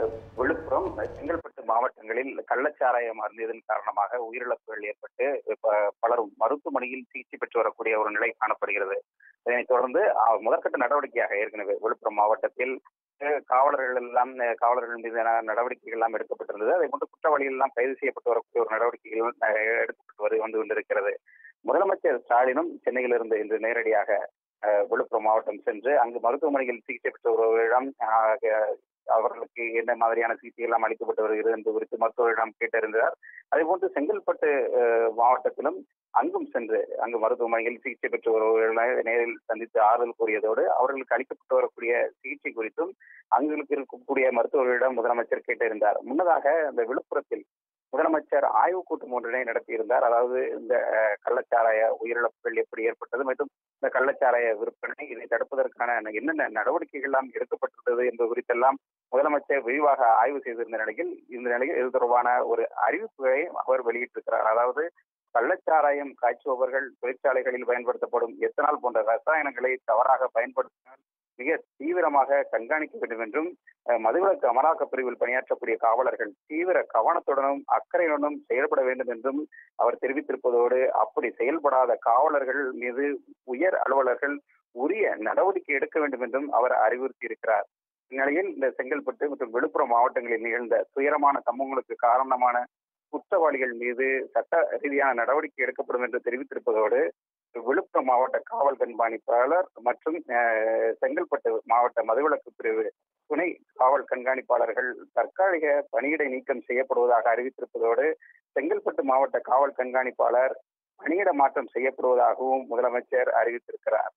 விழுப்புரம் செங்கல்பட்டு மாவட்டங்களில் கள்ளச்சாராயம் அருந்தியதன் காரணமாக உயிரிழப்புகள் ஏற்பட்டு ப- பலரும் மருத்துவமனையில் சிகிச்சை பெற்று வரக்கூடிய ஒரு நிலை காணப்படுகிறது இதனைத் தொடர்ந்து அஹ், முதற்கட்ட நடவடிக்கையாக ஏற்கனவே விழுப்புரம் மாவட்டத்தில் அஹ், காவலர்கள் எல்லாம் அஹ், காவலர்கள் மீதான நடவடிக்கைகள் எல்லாம் எடுக்கப்பட்டிருந்தது அதை கொண்டு குற்றவாளிகள் எல்லாம் கைது செய்யப்பட்டு வரக்கூடிய ஒரு நடவடிக்கைகள் அஹ், எடுக்கப்பட்டு வரு- வந்து கொண்டிருக்கிறது முதலமைச்சர் ஸ்டாலினும் சென்னையிலிருந்து இன்று நேரடியாக அஹ், விழுப்புரம் மாவட்டம் சென்று அங்கு மருத்துவமனையில் சிகிச்சை பெற்றவர்களிடம் அஹ், அவர்களுக்கு என்ன மாதிரியான சிகிச்சை எல்லாம் அளிக்கப்பட்டு வருகிறது என்பது குறித்து மருத்துவரிடம் கேட்டறிந்தார் அதே போன்று செங்கல்பட்டு அஹ், மாவட்டத்திலும் அங்கும் சென்று அங்கு மருத்துவமனையில் சிகிச்சை பெற்று வருபவர்களை நேரில் சந்தித்து ஆறுதல் கூறியதோடு அவர்களுக்கு அளிக்கப்பட்டு வரக்கூடிய சிகிச்சை குறித்தும் அங்களுக்கு இருக்கக்கூடிய மருத்துவர்களிடம் முதலமைச்சர் கேட்டிருந்தார் முன்னதாக இந்த விழுப்புரத்தில் முதலமைச்சர் ஆய்வுக் கூட்டம் ஒன்றினை நடத்தியிருந்தார் அதாவது இந்த அஹ், கள்ளச்சாராய உயிரிழப்புகள் எப்படி ஏற்பட்டது மற்றும் இந்த கள்ளச்சாராய விற்பனை இதை தடுப்பதற்கான என்னென்ன நடவடிக்கைகள் எல்லாம் எடுக்கப்பட்டுள்ளது என்பது குறித்தெல்லாம் முதலமைச்சர் விரிவாக ஆய்வு செய்திருந்த நிலையில் இந்த நிலையில் இது தொடர்பான ஒரு அறிவிப்புகளை அவர் வெளியிட்டிருக்கிறார் அதாவது கள்ளச்சாராயம் காய்ச்சுபவர்கள் தொழிற்சாலைகளில் பயன்படுத்தப்படும் எத்தனால் போன்ற ரசாயனங்களை தவறாக பயன்படுத்தினால் மிக தீவிரமாக கண்காணிக்க வேண்டும் என்றும் அஹ், மதுவிலக்கு அமலாக்க பிரிவில் பணியாற்றக்கூடிய காவலர்கள் தீவிர கவனத்துடனும் அக்கறையுடனும் செயல்பட வேண்டும் என்றும் அவர் தெரிவித்திருப்பதோடு அப்படி செயல்படாத காவலர்கள் மீது உயர் அலுவலர்கள் உரிய நடவடிக்கை எடுக்க வேண்டும் என்றும் அவர் அறிவுறுத்தியிருக்கிறார் இந்நிலையில் இந்த செங்கல்பட்டு மற்றும் விழுப்புரம் மாவட்டங்களில் நிகழ்ந்த துயரமான சம்பவங்களுக்கு காரணமான குற்றவாளிகள் மீது சட்ட ரீதியான நடவடிக்கை எடுக்கப்படும் என்று தெரிவித்திருப்பதோடு விழுப்புரம் மாவட்ட காவல் கண்காணிப்பாளர் மற்றும் அஹ், செங்கல்பட்டு மாவட்ட மதுவிலக்கு பிரிவு துணை காவல் கண்காணிப்பாளர்கள் தற்காலிக பணியிடை நீக்கம் செய்யப்படுவதாக அறிவித்திருப்பதோடு செங்கல்பட்டு மாவட்ட காவல் கண்காணிப்பாளர் பணியிட மாற்றம் செய்யப்படுவதாகவும் முதலமைச்சர் அறிவித்திருக்கிறார்